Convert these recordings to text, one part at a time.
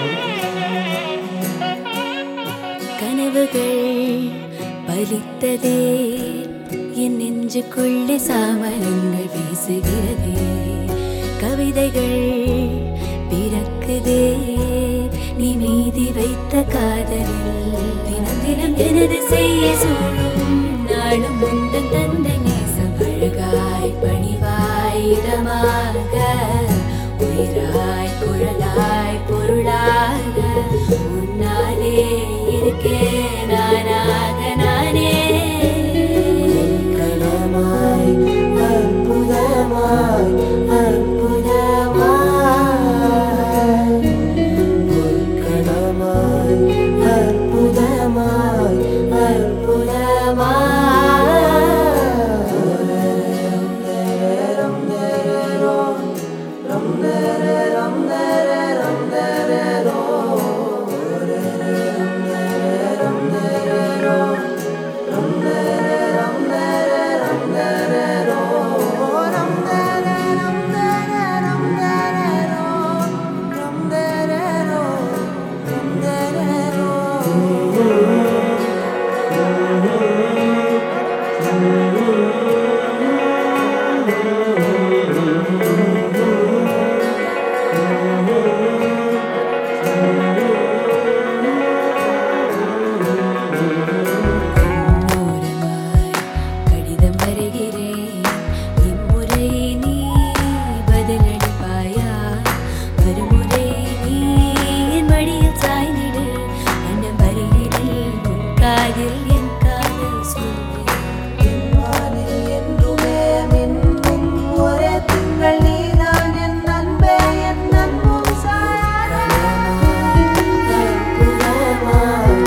கனவுகள் பலித்ததே என் நெஞ்சுக்குள்ளே சாமரங்கள் வீசுகிறதே கவிதைகள் பிறக்குதே நீ மீதி வைத்த காதலில் தினம் தினம் எனது செய்ய சூழும் நாளும் முந்தன் தந்த நேசம் அழகாய் பணிவாய் இதமாக உயிராய் குழலாய் பொருளாக உன்னாலே இருக்கே நானாக நானே கணமாய் அற்புதமாய் அற்புதமாய் கணமாய் அற்புதமாய் ஓரமாய் கடிதம் வரைகிறேன் இம்முறை நீ பதிலளிப்பாயா மறுமுறை நீ என் வழியில் சாய்ந்திடு அந்த வரியினில் உன் காதில் என் காதல் சொல்வேன் வானில் என்றுமே மின்னும் ஒரே திங்கள் நீதான் என் அன்பே என் அன்பும் சாயாதே. அற்புதமாய்,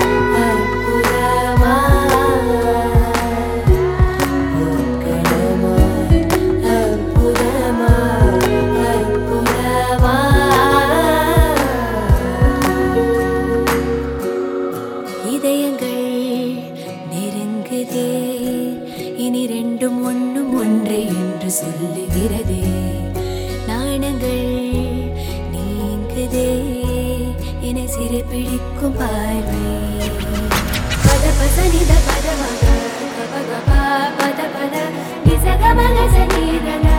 அற்புதமாய், அற்புதமாய், இதயங்கள் நெருங்குதே இனி ரெண்டும் ஒண்ணும் ஒன்றே என்று சொல்லுகிறதே நாணங்கள் நீங்குதே என்னை சிறைப்பிடிக்கும் பார்வை பத பசனித பத மக பத பத பத நிசக மக சனிதக